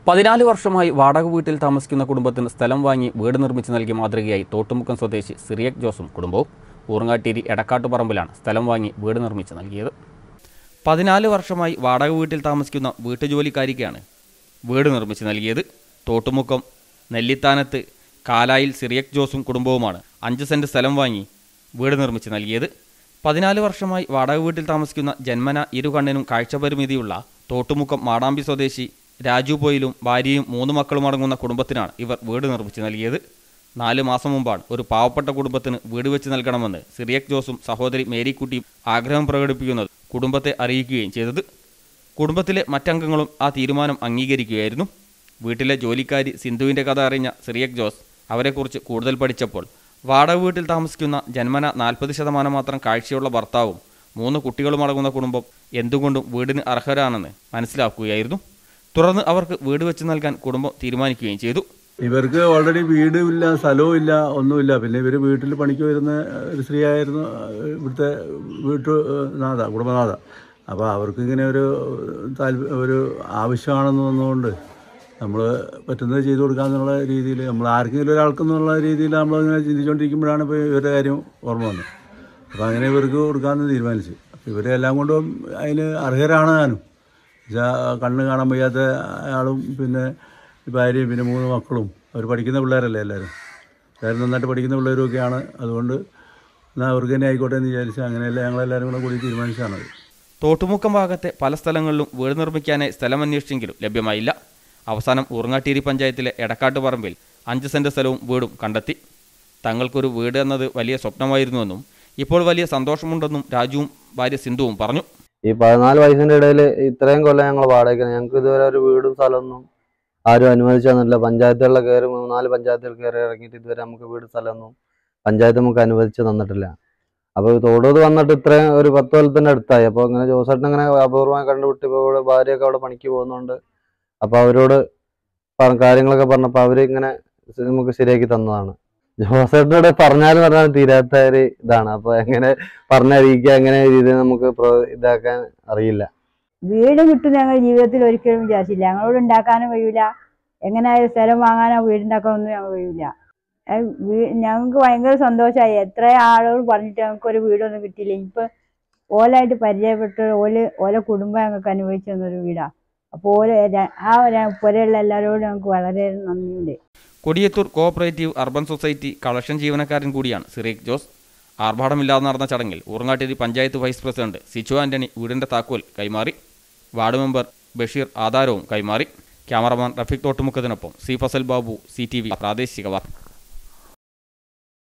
പതിനാല് വർഷമായി വാടക വീട്ടിൽ താമസിക്കുന്ന കുടുംബത്തിന് സ്ഥലം വാങ്ങി വീട് നിർമ്മിച്ച് നൽകിയ മാതൃകയായി തോട്ടുമുക്കം സ്വദേശി സിറിയക് ജോസും കുടുംബവും ഊർങ്ങാട്ടേരി എടക്കാട്ടുപറമ്പിലാണ് സ്ഥലം വാങ്ങി വീട് നിർമ്മിച്ച് നൽകിയത് പതിനാല് വർഷമായി വാടക വീട്ടിൽ താമസിക്കുന്ന വീട്ടുജോലിക്കാരിക്കാണ് വീട് നിർമ്മിച്ച് നൽകിയത് തോട്ടുമുക്കം നെല്ലിത്താനത്ത് കാലായിൽ സിറിയക് ജോസും കുടുംബവുമാണ് അഞ്ച് സെൻറ്റ് സ്ഥലം വാങ്ങി വീട് നിർമ്മിച്ച് നൽകിയത് പതിനാല് വർഷമായി വാടക വീട്ടിൽ താമസിക്കുന്ന ജന്മന ഇരു കണ്ണിനും കാഴ്ചപരിമിതിയുള്ള തോട്ടുമുക്കം മാടാമ്പി സ്വദേശി രാജു പോയിലും ഭാര്യയും മൂന്ന് മക്കളും അടങ്ങുന്ന കുടുംബത്തിനാണ് ഇവർ വീട് നിർമ്മിച്ച് നൽകിയത് നാല് മാസം മുമ്പാണ് ഒരു പാവപ്പെട്ട കുടുംബത്തിന് വീട് വെച്ച് നൽകണമെന്ന് സിറിയക് ജോസും സഹോദരി മേരിക്കുട്ടിയും ആഗ്രഹം പ്രകടിപ്പിക്കുന്നത് കുടുംബത്തെ അറിയിക്കുകയും ചെയ്തത് കുടുംബത്തിലെ മറ്റംഗങ്ങളും ആ തീരുമാനം അംഗീകരിക്കുകയായിരുന്നു വീട്ടിലെ ജോലിക്കാരി സിന്ധുവിൻ്റെ കഥ അറിഞ്ഞ സിറിയക് ജോസ് അവരെക്കുറിച്ച് കൂടുതൽ പഠിച്ചപ്പോൾ വാടക വീട്ടിൽ താമസിക്കുന്ന ജന്മന നാൽപ്പത് ശതമാനം മാത്രം കാഴ്ചയുള്ള ഭർത്താവും മൂന്ന് കുട്ടികളും അടങ്ങുന്ന കുടുംബം എന്തുകൊണ്ടും വീടിന് അർഹരാണെന്ന് മനസ്സിലാക്കുകയായിരുന്നു തുടർന്ന് അവർക്ക് വീട് വെച്ച് നൽകാൻ കുടുംബം തീരുമാനിക്കുകയും ചെയ്തു ഇവർക്ക് ഓൾറെഡി വീടും ഇല്ല സ്ഥലവും ഇല്ല ഒന്നുമില്ല പിന്നെ ഇവർ വീട്ടിൽ പണിക്ക് വരുന്ന ഒരു സ്ത്രീ ആയിരുന്നു ഇവിടുത്തെ വീട്ടു നാഥ കുടുംബനാഥ അപ്പോൾ അവർക്ക് ഇങ്ങനെ ഒരു താല്പര്യം ഒരു ആവശ്യമാണെന്ന് വന്നുകൊണ്ട് നമ്മൾ പറ്റുന്നത് ചെയ്തു കൊടുക്കാന്നുള്ള രീതിയിൽ നമ്മൾ ആർക്കെങ്കിലും ഒരാൾക്കെന്നുള്ള രീതിയിൽ നമ്മളിങ്ങനെ ചിന്തിച്ചുകൊണ്ടിരിക്കുമ്പോഴാണ് ഇപ്പോൾ ഇവരുടെ കാര്യം ഓർമ്മ വന്നത് അപ്പോൾ അങ്ങനെ ഇവർക്ക് കൊടുക്കാമെന്ന് തീരുമാനിച്ചു അപ്പോൾ ഇവരെ എല്ലാം കൊണ്ടും അതിന് അർഹരാണ് ഞാനും വെച്ചാൽ കണ്ണ് കാണാൻ വയ്യാത്ത ആളും പിന്നെ ഭാര്യയും പിന്നെ മൂന്ന് മക്കളും അവർ പഠിക്കുന്ന പിള്ളേരല്ലേ എല്ലാവരും എല്ലാവരും നന്നായിട്ട് പഠിക്കുന്ന പിള്ളേരുമൊക്കെയാണ് അതുകൊണ്ട് എന്നാൽ അവർക്ക് തന്നെ ആയിക്കോട്ടെ എന്ന് വിചാരിച്ച് അങ്ങനെയല്ല ഞങ്ങളെല്ലാവരും കൂടെ കൂടി തീരുമാനിച്ചതാണത് തോട്ടുമുക്കം ഭാഗത്തെ പല സ്ഥലങ്ങളിലും വീട് നിർമ്മിക്കാനായി സ്ഥലം അന്വേഷിച്ചെങ്കിലും ലഭ്യമായില്ല അവസാനം ഊർങ്ങാട്ടേരി പഞ്ചായത്തിലെ എടക്കാട്ട് പറമ്പിൽ അഞ്ച് സെൻറ്റ് സ്ഥലവും വീടും കണ്ടെത്തി തങ്ങൾക്കൊരു വീട് എന്നത് വലിയ സ്വപ്നമായിരുന്നുവെന്നും ഇപ്പോൾ വലിയ സന്തോഷമുണ്ടെന്നും രാജുവും ഭാര്യ സിന്ധുവും പറഞ്ഞു ഈ പതിനാല് വയസ്സിന്റെ ഇടയിൽ ഇത്രയും കൊല്ലം ഞങ്ങൾ വാടകയ്ക്കാണ് ഞങ്ങൾക്ക് ഇതുവരെ ഒരു വീടും സ്ഥലമൊന്നും ആരും അനുവദിച്ചു തന്നിട്ടില്ല പഞ്ചായത്തുകളിൽ കയറി മൂന്നാല് പഞ്ചായത്തുകൾ കയറി ഇറങ്ങിയിട്ട് ഇതുവരെ നമുക്ക് വീട് സ്ഥലമൊന്നും പഞ്ചായത്ത് നമുക്ക് അനുവദിച്ച് തന്നിട്ടില്ല അപ്പോൾ തോടൂത് വന്നിട്ട് ഇത്രയും ഒരു പത്ത് കൊല്ലത്തിന്റെ അടുത്തായി അപ്പോൾ ഇങ്ങനെ ജോസേട്ടൻ ഇങ്ങനെ അപൂർവമായി കണ്ടുപിട്ടി ഇപ്പോൾ ഇവിടെ ഭാര്യയൊക്കെ അവിടെ പണിക്ക് പോകുന്നുണ്ട് അപ്പോൾ അവരോട് പറ- കാര്യങ്ങളൊക്കെ പറഞ്ഞപ്പോൾ അവർ ഇങ്ങനെ നമുക്ക് ശരിയാക്കി തന്നതാണ് ജോസേട്ടനോട് പറഞ്ഞാലും പറഞ്ഞാലും തീരാത്ത ഒരു ഇതാണ് അപ്പോൾ എങ്ങനെ പറഞ്ഞറിയിക്കുക എങ്ങനെ ഇത് നമുക്ക് പ്രോ- ഇതാക്കാൻ അറിയില്ല വീട് കിട്ടും ഞങ്ങൾ ജീവിതത്തിൽ ഒരിക്കലും വിചാരിച്ചില്ല ഞങ്ങളോട് ഉണ്ടാക്കാനും കഴിയില്ല എങ്ങനെയായാലും സ്ഥലം വാങ്ങാനോ വീടുണ്ടാക്കാനൊന്നും ഞങ്ങൾ കഴിയില്ല ഏഹ് വീ- ഞങ്ങൾക്ക് ഭയങ്കര സന്തോഷമായി എത്ര ആളുകൾ പറഞ്ഞിട്ട് ഞങ്ങൾക്ക് ഒരു വീടൊന്നും കിട്ടിയില്ല ഇപ്പൊ ഓലായിട്ട് പരിചയപ്പെട്ട് ഓല് ഓല കുടുംബം ഞങ്ങൾക്ക് അനുഭവിച്ചു തന്നൊരു വീടാ അപ്പോൾ ഓല ര- ആ ഒരു പുരയുള്ള എല്ലാവരോടും ഞങ്ങൾക്ക് വളരെ നന്ദിയുണ്ട് Kodiyathur cooperative urban society collection ജീവനക്കാരൻ കൂടിയാണ് സിറീഖ് ജോസ് ആർഭാടമില്ലാതെ നടന്ന ചടങ്ങിൽ ഊർങ്ങാട്ടേരി പഞ്ചായത്ത് വൈസ് പ്രസിഡന്റ് സിച്ചു ആന്റണി വീടിന്റെ താക്കോൽ കൈമാറി വാർഡ് മെമ്പർ ബഷീർ ആധാരവും കൈമാറി ക്യാമറമാൻ റഫീഖ് തോട്ടുമുക്കത്തിനൊപ്പം C Fazal Babu C T V പ്രാദേശിക വാർത്ത